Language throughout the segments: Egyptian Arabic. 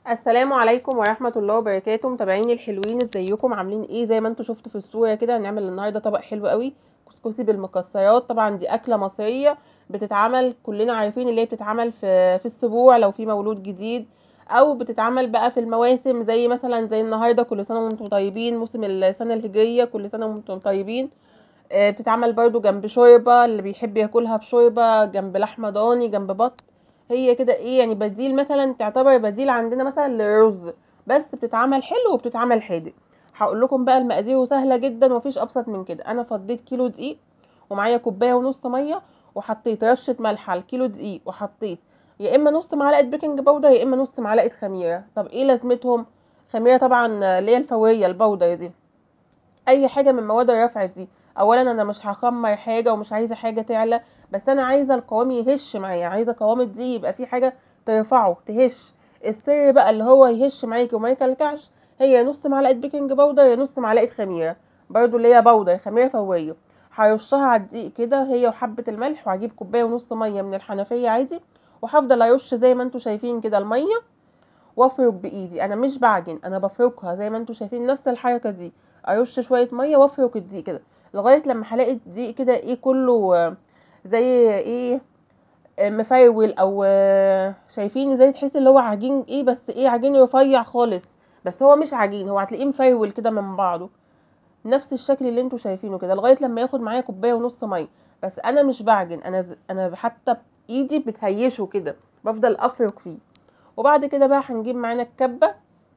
السلام عليكم ورحمة الله وبركاته متابعيني الحلوين ازيكم عاملين ايه زي ما انتم شفتوا في الصورة كده هنعمل النهاردة طبق حلو قوي كسكسي بالمكسرات طبعا دي اكلة مصرية بتتعمل كلنا عارفين اللي هي بتتعمل في في السبوع لو في مولود جديد او بتتعمل بقى في المواسم زي مثلا زي النهاردة كل سنة وانتم طيبين موسم السنة الهجرية كل سنة وانتم طيبين آه، بتتعمل برضو جنب شوربة اللي بيحب ياكلها بشوربة جنب لحمة ضاني جنب بط هي كده ايه يعني بديل مثلا تعتبر بديل عندنا مثلا للرز بس بتتعمل حلو وبتتعمل حادق هقول لكم بقى المقادير وسهله جدا ومفيش ابسط من كده انا فضيت كيلو دقيق ومعايا كوبايه ونص ميه وحطيت رشه ملح على الكيلو دقيق وحطيت يا اما نص معلقه بيكنج باودر يا اما نص معلقه خميره طب ايه لازمتهم خميره طبعا اللي هي الفوريه البودر دي اي حاجه من مواد الرفع دي اولا انا مش هخمر حاجه ومش عايزه حاجه تعلى بس انا عايزه القوام يهش معايا عايزه قوام دي يبقى في حاجه ترفعه تهش السر بقى اللي هو يهش معاكي وما يكلكعش هي نص معلقه بيكنج باودر يا نص معلقه خميره برضو اللي هي باودر خميره فوريه هرشها على الدقيق كده هي وحبه الملح وهجيب كوبايه ونص ميه من الحنفيه عادي وهفضل ارش زي ما انتم شايفين كده الميه وافرك بايدي انا مش بعجن انا بفركها زي ما انتم شايفين نفس الحركه دي ارش شويه ميه وافرك الدقيق كده لغايه لما هلاقي الدقيق كده ايه كله آه، زي ايه آه، مفرول او آه، شايفين زي تحس اللي هو عجين ايه بس ايه عجين رفيع خالص بس هو مش عجين هو هتلاقيه مفرول كده من بعضه نفس الشكل اللي انتوا شايفينه كده لغايه لما ياخد معايا كوبايه ونص ميه بس انا مش بعجن انا ز- انا حتى بايدي بتهيشه كده بفضل افرك فيه وبعد كده بقى هنجيب معانا الكبه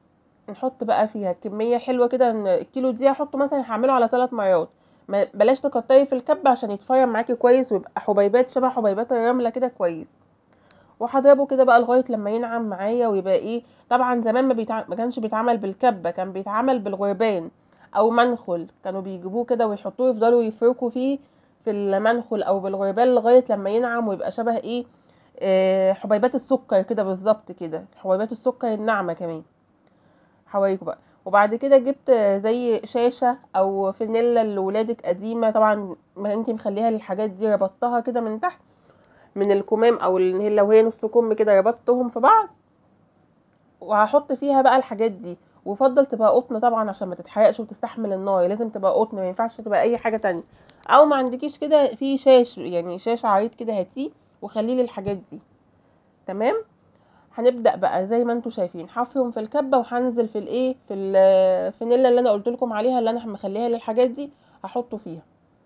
نحط بقى فيها كميه حلوه كده إن الكيلو دي هحطه مثلا هعمله على ثلاث مرات ما بلاش تكتري في الكبه عشان يتفرم معاكي كويس ويبقى حبيبات شبه حبيبات الرمله كده كويس وهضربه كده بقى لغايه لما ينعم معايا ويبقى ايه طبعا زمان ما, بيتع... ما كانش بيتعمل بالكبه كان بيتعمل بالغربان او منخل كانوا بيجيبوه كده ويحطوه يفضلوا يفركوا فيه في المنخل او بالغربال لغايه لما ينعم ويبقى شبه ايه آه حبيبات السكر كده بالظبط كده حبيبات السكر الناعمه كمان هوريكوا بقى وبعد كده جبت زي شاشه او فانيلا لولادك قديمه طبعا ما انتي مخليها للحاجات دي ربطتها كده من تحت من الكمام او اللي هي لو هي نص كم كده ربطتهم في بعض وهحط فيها بقى الحاجات دي وفضل تبقى قطن طبعا عشان ما تتحرقش وتستحمل النار لازم تبقى قطن ما ينفعش تبقى اي حاجه تانية او ما عندكيش كده في شاش يعني شاش عريض كده هاتيه وخليه للحاجات دي تمام هنبدا بقى زي ما انتم شايفين هفرم في الكبه وهنزل في الايه في الفانيلا اللي انا قلت لكم عليها اللي انا مخليها للحاجات دي هحطه فيها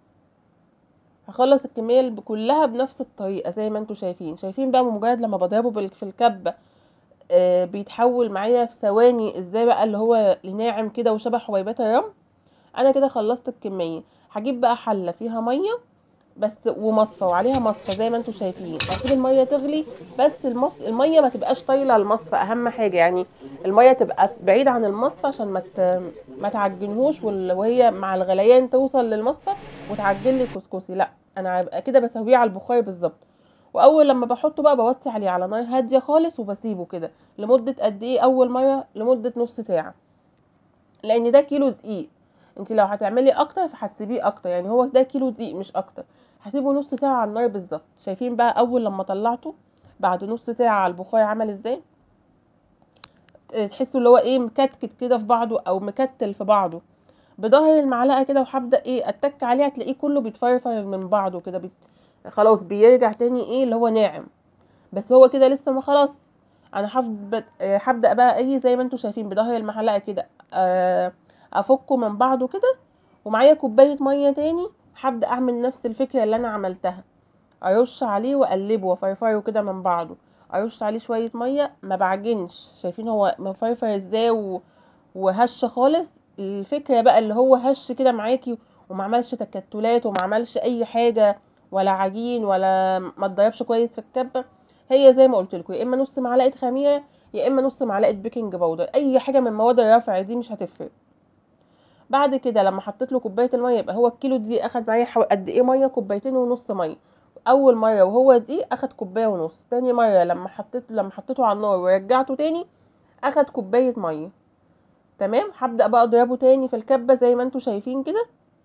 هخلص الكميه اللي كلها بنفس الطريقه زي ما انتم شايفين شايفين بقى مجرد لما بضربه بال- في الكبه آه بيتحول معايا في ثواني ازاي بقى اللي هو ناعم كده وشبه حبيبات الرمل انا كده خلصت الكميه هجيب بقى حله فيها ميه بس ومصفى وعليها مصفى زي ما انتم شايفين هسيب الميه تغلي بس المص... الميه ما تبقاش طايله على المصفى اهم حاجه يعني الميه تبقى بعيد عن المصفى عشان ما ت... ما تعجنهوش وال... وهي مع الغليان توصل للمصفى وتعجن لي الكسكسي لا انا هبقى كده بسويه على البخار بالظبط واول لما بحطه بقى بوطي عليه على نار هاديه خالص وبسيبه كده لمده قد ايه اول مره لمده نص ساعه لان ده كيلو دقيق انت لو هتعملي اكتر فهتسيبيه اكتر يعني هو ده كيلو دقيق مش اكتر هسيبه نص ساعه على النار بالظبط شايفين بقى اول لما طلعته بعد نص ساعه على البخار عمل ازاي اه، تحسوا اللي هو ايه مكتكت كده في بعضه او مكتل في بعضه بظهر المعلقه كده وهبدا ايه اتك عليه هتلاقيه كله بيتفرفر من بعضه كده بيت... خلاص بيرجع تاني ايه اللي هو ناعم بس هو كده لسه ما خلاص انا هفضل اه، هبدا بقى ايه زي ما انتم شايفين بظهر المعلقه كده اه، افكه من بعضه كده ومعايا كوبايه ميه تاني هبدا اعمل نفس الفكره اللي انا عملتها ارش عليه واقلبه وافرفره كده من بعضه ارش عليه شويه ميه ما بعجنش شايفين هو مفرفر ازاي و... وهش خالص الفكره بقى اللي هو هش كده معاكي وما عملش تكتلات وما عملش اي حاجه ولا عجين ولا ما اتضربش كويس في الكبه هي زي ما قلت لكم يا اما نص معلقه خميره يا اما نص معلقه بيكنج باودر اي حاجه من مواد الرفع دي مش هتفرق بعد كده لما حطيت له كوبايه الميه يبقى هو الكيلو دي اخد معايا حو- قد ايه ميه كوبايتين ونص ميه اول مره وهو دي اخد كوبايه ونص تاني مره لما حطيت لما حطيته على النار ورجعته تاني اخد كوبايه ميه تمام هبدا بقى اضربه تاني في الكبه زي ما انتوا شايفين كده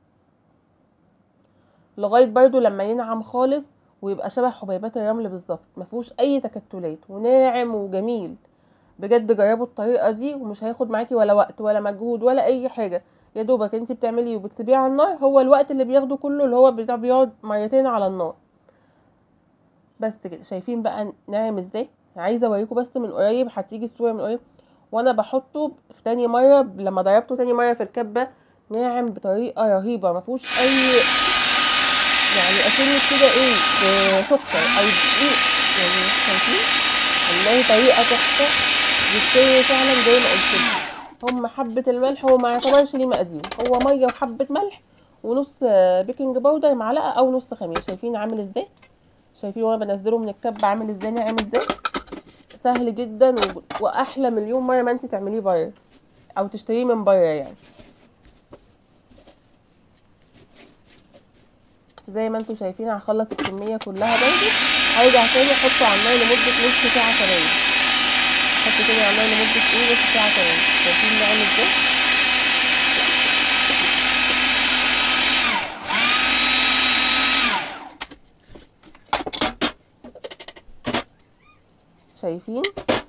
لغايه برضو لما ينعم خالص ويبقى شبه حبيبات الرمل بالظبط ما فيهوش اي تكتلات وناعم وجميل بجد جربوا الطريقه دي ومش هياخد معاكي ولا وقت ولا مجهود ولا اي حاجه يا دوبك انت بتعمليه وبتسيبيه على النار هو الوقت اللي بياخده كله اللي هو بتاع بيقعد مرتين على النار بس كده شايفين بقى ناعم ازاي عايزه اوريكم بس من قريب هتيجي الصوره من قريب وانا بحطه في تاني مره لما ضربته تاني مره في الكبه ناعم بطريقه رهيبه ما فيهوش اي يعني اكنك كده ايه بسكر او دقيق يعني شايفين والله طريقه تحفه بيستوي فعلا زي ما قلت لكم هم حبه الملح هو ما يعتبرش ليه مقادير هو ميه وحبه ملح ونص بيكنج باودر معلقه او نص خميره شايفين عامل ازاي شايفين وانا بنزله من الكب عامل ازاي ناعم ازاي سهل جدا و... واحلى مليون مره ما انت تعمليه بره او تشتريه من بره يعني زي ما انتم شايفين هخلص الكميه كلها برضه هرجع تاني احطه على النار لمده نص ساعه كمان احطه تاني على النار لمده ايه نص ساعه كمان شايفين ده عامل ازاي شايفين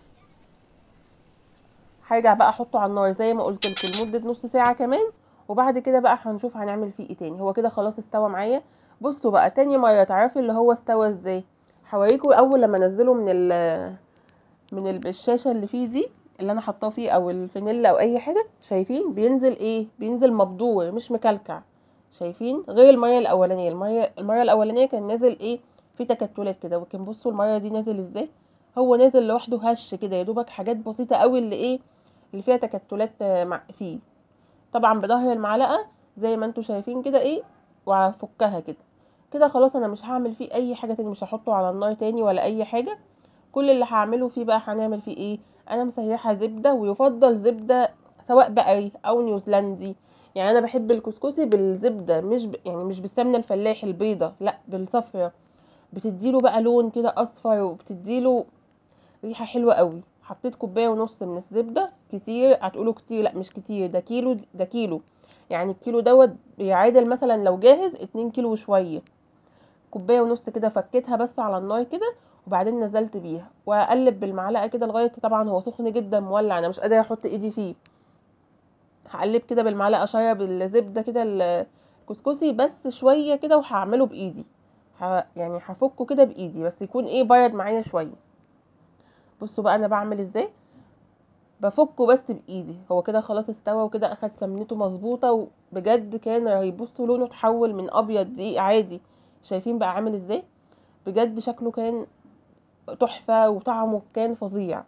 هرجع بقى احطه على النار زي ما قلت لكم لمده نص ساعه كمان وبعد كده بقى هنشوف هنعمل فيه ايه تاني هو كده خلاص استوى معايا بصوا بقى تاني مره تعرفي اللي هو استوى ازاي هوريكم اول لما انزله من ال من الشاشه اللي فيه دي اللي انا حطاه فيه او الفانيلا او اي حاجه شايفين بينزل ايه بينزل مبدور مش مكلكع شايفين غير المره الاولانيه المره المره الاولانيه كان نازل ايه في تكتلات كده لكن بصوا المره دي نازل ازاي هو نازل لوحده هش كده يا دوبك حاجات بسيطه قوي اللي ايه اللي فيها تكتلات فيه طبعا بظهر المعلقه زي ما انتم شايفين كده ايه وهفكها كده كده خلاص انا مش هعمل فيه اي حاجه تاني مش هحطه على النار تاني ولا اي حاجه كل اللي هعمله فيه بقى هنعمل فيه ايه انا مسيحه زبده ويفضل زبده سواء بقري او نيوزيلندي يعني انا بحب الكسكسي بالزبده مش ب... يعني مش بالسمنه الفلاحي البيضه لا بالصفرة بتديله بقى لون كده اصفر وبتديله ريحه حلوه قوي حطيت كوبايه ونص من الزبده كتير هتقولوا كتير لا مش كتير ده كيلو ده كيلو يعني الكيلو دوت بيعادل مثلا لو جاهز اتنين كيلو وشويه كوبايه ونص كده فكيتها بس على النار كده وبعدين نزلت بيها واقلب بالمعلقه كده لغايه طبعا هو سخن جدا مولع انا مش قادره احط ايدي فيه هقلب كده بالمعلقه شويه بالزبده كده الكسكسي بس شويه كده وهعمله بايدي ه... يعني هفكه كده بايدي بس يكون ايه بيض معايا شويه بصوا بقى انا بعمل ازاي بفكه بس بايدي هو كده خلاص استوى وكده اخد سمنته مظبوطه وبجد كان رهيب بصوا لونه اتحول من ابيض دقيق عادي شايفين بقى عامل ازاي بجد شكله كان تحفه وطعمه كان فظيع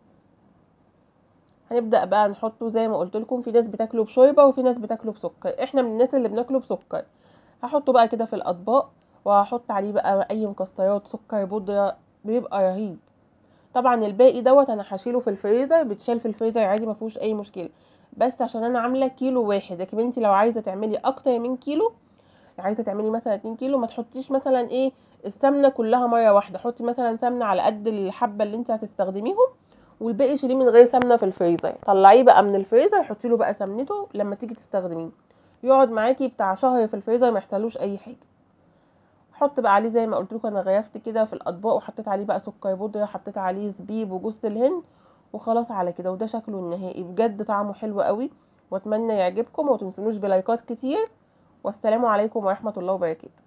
هنبدا بقى نحطه زي ما قلت لكم في ناس بتاكله بشوربه وفي ناس بتاكله بسكر احنا من الناس اللي بناكله بسكر هحطه بقى كده في الاطباق وهحط عليه بقى اي مكسرات سكر بودره بيبقى رهيب طبعا الباقي دوت انا هشيله في الفريزر بتشال في الفريزر عادي ما فيهوش اي مشكله بس عشان انا عامله كيلو واحد لكن انت لو عايزه تعملي اكتر من كيلو عايزه تعملي مثلا 2 كيلو ما تحطيش مثلا ايه السمنه كلها مره واحده حطي مثلا سمنه على قد الحبه اللي انت هتستخدميهم والباقي شيليه من غير سمنه في الفريزر طلعيه بقى من الفريزر حطي له بقى سمنته لما تيجي تستخدميه يقعد معاكي بتاع شهر في الفريزر ما يحصلوش اي حاجه حط بقى عليه زي ما قلت لكم انا غيفت كده في الاطباق وحطيت عليه بقى سكر بودره حطيت عليه زبيب وجوز الهند وخلاص على كده وده شكله النهائي بجد طعمه حلو قوي واتمنى يعجبكم وما تنسونوش بلايكات كتير والسلام عليكم ورحمه الله وبركاته